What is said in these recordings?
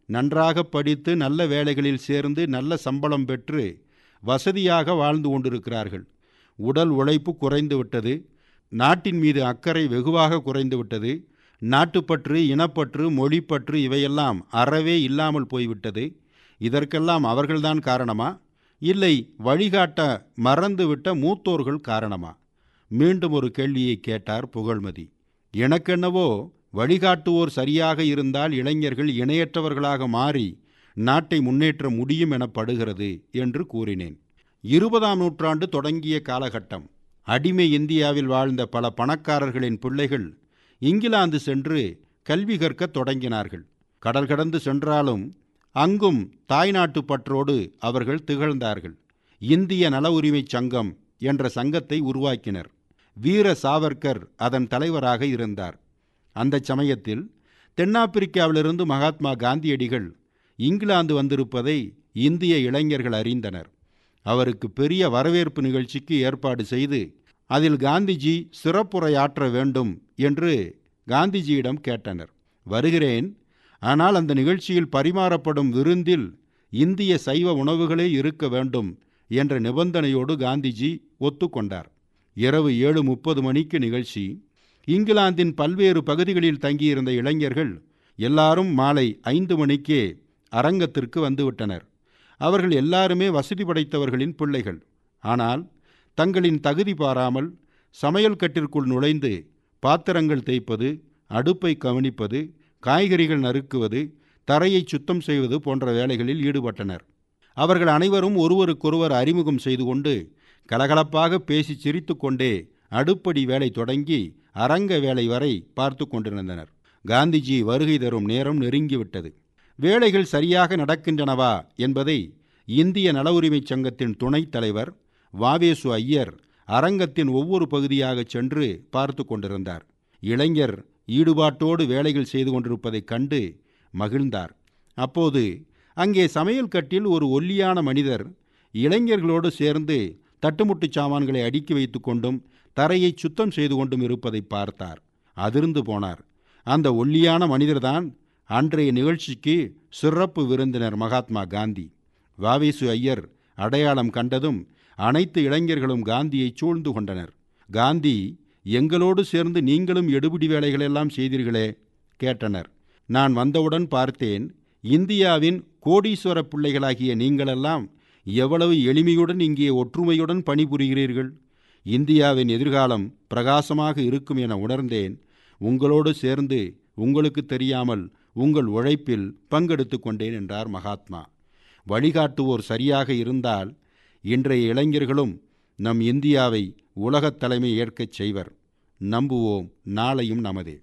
நன்றாக படித்து நல்ல வேலைகளில் சேர்ந்து நல்ல சம்பளம் பெற்று வசதியாக வாழ்ந்து கொண்டிருக்கிறார்கள் உடல் உழைப்பு குறைந்து விட்டது நாட்டின் மீது அக்கறை வெகுவாக குறைந்து விட்டது நாட்டுப்பற்று இனப்பற்று மொழிப்பற்று இவையெல்லாம் அறவே இல்லாமல் போய்விட்டது இதற்கெல்லாம் அவர்கள்தான் காரணமா இல்லை வழிகாட்ட மறந்துவிட்ட மூத்தோர்கள் காரணமா மீண்டும் ஒரு கேள்வியை கேட்டார் புகழ்மதி எனக்கென்னவோ வழிகாட்டுவோர் சரியாக இருந்தால் இளைஞர்கள் இணையற்றவர்களாக மாறி நாட்டை முன்னேற்ற முடியும் எனப்படுகிறது என்று கூறினேன் இருபதாம் நூற்றாண்டு தொடங்கிய காலகட்டம் அடிமை இந்தியாவில் வாழ்ந்த பல பணக்காரர்களின் பிள்ளைகள் இங்கிலாந்து சென்று கல்வி கற்கத் தொடங்கினார்கள் கடல் கடந்து சென்றாலும் அங்கும் தாய்நாட்டு பற்றோடு அவர்கள் திகழ்ந்தார்கள் இந்திய நல உரிமைச் சங்கம் என்ற சங்கத்தை உருவாக்கினர் வீர சாவர்கர் அதன் தலைவராக இருந்தார் அந்த சமயத்தில் தென்னாப்பிரிக்காவிலிருந்து மகாத்மா காந்தியடிகள் இங்கிலாந்து வந்திருப்பதை இந்திய இளைஞர்கள் அறிந்தனர் அவருக்கு பெரிய வரவேற்பு நிகழ்ச்சிக்கு ஏற்பாடு செய்து அதில் காந்திஜி சிறப்புரையாற்ற வேண்டும் என்று காந்திஜியிடம் கேட்டனர் வருகிறேன் ஆனால் அந்த நிகழ்ச்சியில் பரிமாறப்படும் விருந்தில் இந்திய சைவ உணவுகளே இருக்க வேண்டும் என்ற நிபந்தனையோடு காந்திஜி ஒத்துக்கொண்டார் இரவு ஏழு முப்பது மணிக்கு நிகழ்ச்சி இங்கிலாந்தின் பல்வேறு பகுதிகளில் தங்கியிருந்த இளைஞர்கள் எல்லாரும் மாலை ஐந்து மணிக்கே அரங்கத்திற்கு வந்துவிட்டனர் அவர்கள் எல்லாருமே வசதி படைத்தவர்களின் பிள்ளைகள் ஆனால் தங்களின் தகுதி பாராமல் சமையல் கட்டிற்குள் நுழைந்து பாத்திரங்கள் தேய்ப்பது அடுப்பை கவனிப்பது காய்கறிகள் நறுக்குவது தரையை சுத்தம் செய்வது போன்ற வேலைகளில் ஈடுபட்டனர் அவர்கள் அனைவரும் ஒருவருக்கொருவர் அறிமுகம் செய்து கொண்டு கலகலப்பாக பேசி சிரித்து கொண்டே அடுப்படி வேலை தொடங்கி அரங்க வேலை வரை பார்த்து கொண்டிருந்தனர் காந்திஜி வருகை தரும் நேரம் நெருங்கிவிட்டது வேலைகள் சரியாக நடக்கின்றனவா என்பதை இந்திய நல உரிமைச் சங்கத்தின் துணைத் தலைவர் வாவேசு ஐயர் அரங்கத்தின் ஒவ்வொரு பகுதியாக சென்று பார்த்து கொண்டிருந்தார் இளைஞர் ஈடுபாட்டோடு வேலைகள் செய்து கொண்டிருப்பதைக் கண்டு மகிழ்ந்தார் அப்போது அங்கே சமையல் கட்டில் ஒரு ஒல்லியான மனிதர் இளைஞர்களோடு சேர்ந்து தட்டுமுட்டு சாமான்களை அடுக்கி வைத்து கொண்டும் தரையை சுத்தம் செய்து கொண்டும் இருப்பதை பார்த்தார் அதிர்ந்து போனார் அந்த ஒல்லியான மனிதர்தான் அன்றைய நிகழ்ச்சிக்கு சிறப்பு விருந்தினர் மகாத்மா காந்தி வாவேசு ஐயர் அடையாளம் கண்டதும் அனைத்து இளைஞர்களும் காந்தியை சூழ்ந்து கொண்டனர் காந்தி எங்களோடு சேர்ந்து நீங்களும் எடுபிடி வேலைகளெல்லாம் செய்தீர்களே கேட்டனர் நான் வந்தவுடன் பார்த்தேன் இந்தியாவின் கோடீஸ்வர பிள்ளைகளாகிய நீங்களெல்லாம் எவ்வளவு எளிமையுடன் இங்கே ஒற்றுமையுடன் பணிபுரிகிறீர்கள் இந்தியாவின் எதிர்காலம் பிரகாசமாக இருக்கும் என உணர்ந்தேன் உங்களோடு சேர்ந்து உங்களுக்கு தெரியாமல் உங்கள் உழைப்பில் பங்கெடுத்து கொண்டேன் என்றார் மகாத்மா வழிகாட்டுவோர் சரியாக இருந்தால் இன்றைய இளைஞர்களும் நம் இந்தியாவை உலகத் தலைமை ஏற்கச் செய்வர் நம்புவோம் நாளையும் நமதே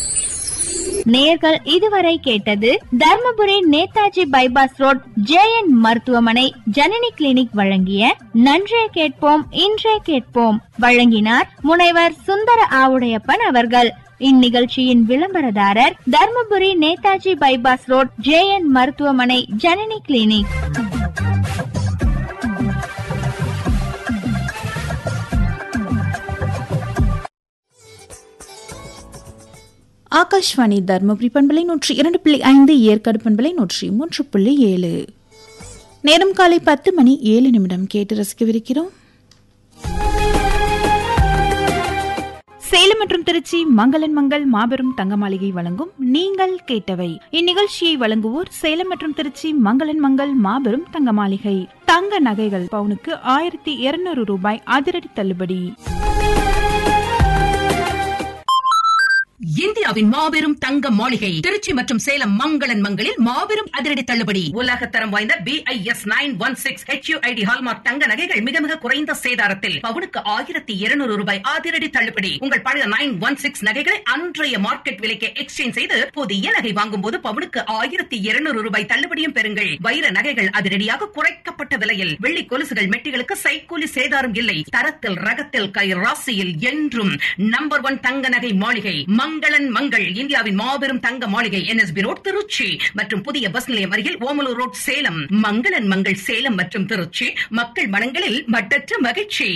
நேர்கள் இதுவரை கேட்டது Dharmapuri Netaji bypass road JN மருத்துவமனை ஜனனி கிளினிக் வழங்கிய நன்றே கேட்போம் இன்றே கேட்போம் வழங்கினார் முனைவர் சுந்தர ஆவுடையப்பன் அவர்கள் இந்நிகழ்ச்சியின் விளம்பரதாரர் Dharmapuri Netaji bypass road JN மருத்துவமனை ஜனனி கிளினிக் ஆகாஷ்வாணி தர்மபுரி பண்பலை நூற்றி இரண்டு புள்ளி ஐந்து ஏற்காடு பண்பலை நூற்றி மூன்று புள்ளி ஏழு நேரம் காலை பத்து மணி ஏழு நிமிடம் கேட்டு ரசிக்கவிருக்கிறோம் சேலம் மற்றும் திருச்சி மங்களன் மங்கள் மாபெரும் தங்க மாளிகை வழங்கும் நீங்கள் கேட்டவை இந்நிகழ்ச்சியை வழங்குவோர் சேலம் மற்றும் திருச்சி மங்களன் மங்கள் மாபெரும் தங்க மாளிகை தங்க நகைகள் பவுனுக்கு ஆயிரத்தி இருநூறு ரூபாய் அதிரடி தள்ளுபடி இந்தியாவின் மாபெரும் தங்க மாளிகை திருச்சி மற்றும் சேலம் மங்களன் மங்களில் மாபெரும் அதிரடி தள்ளுபடி உலகத்தரம் வாய்ந்த B I S nine one six HUID hallmark தங்க நகைகள் மிக மிக குறைந்த சேதாரத்தில் பவுனுக்கு ஆயிரத்தி இருநூறு ரூபாய் அதிரடி தள்ளுபடி உங்கள் பழைய நைன் ஒன் சிக்ஸ் நகைகளை அன்றைய மார்க்கெட் விலைக்கு எக்ஸ்சேஞ்ச் செய்து புதிய நகை வாங்கும் போது பவுனுக்கு ஆயிரத்தி இருநூறு ரூபாய் தள்ளுபடியும் பெறுங்கள் வைர நகைகள் அதிரடியாக குறைக்கப்பட்ட விலையில் வெள்ளி கொலுசுகள் மெட்டிகளுக்கு சைக்கூலி சேதாரம் இல்லை தரத்தில் ரகத்தில் கை ராசியில் என்றும் நம்பர் ஒன் தங்க நகை மாளிகை மங்களன் மங்கள் இந்தியாவின் மாபெரும் தங்க மாளிகை என்எஸ்பி ரோட் திருச்சி மற்றும் புதிய பஸ் நிலையம் அருகில் ஓமலூர் ரோட் சேலம் மங்களன் மங்கள் சேலம் மற்றும் திருச்சி மக்கள் மனங்களில் மட்டற்ற மகிழ்ச்சி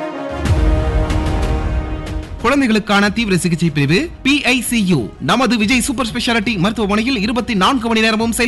குழந்தைகளுக்கான தீவிர சிகிச்சை பிரிவு PICU நமது விஜய் சூப்பர் ஸ்பெஷாலிட்டி மருத்துவமனையில் இருபத்தி நான்கு மணி நேரமும் செயல்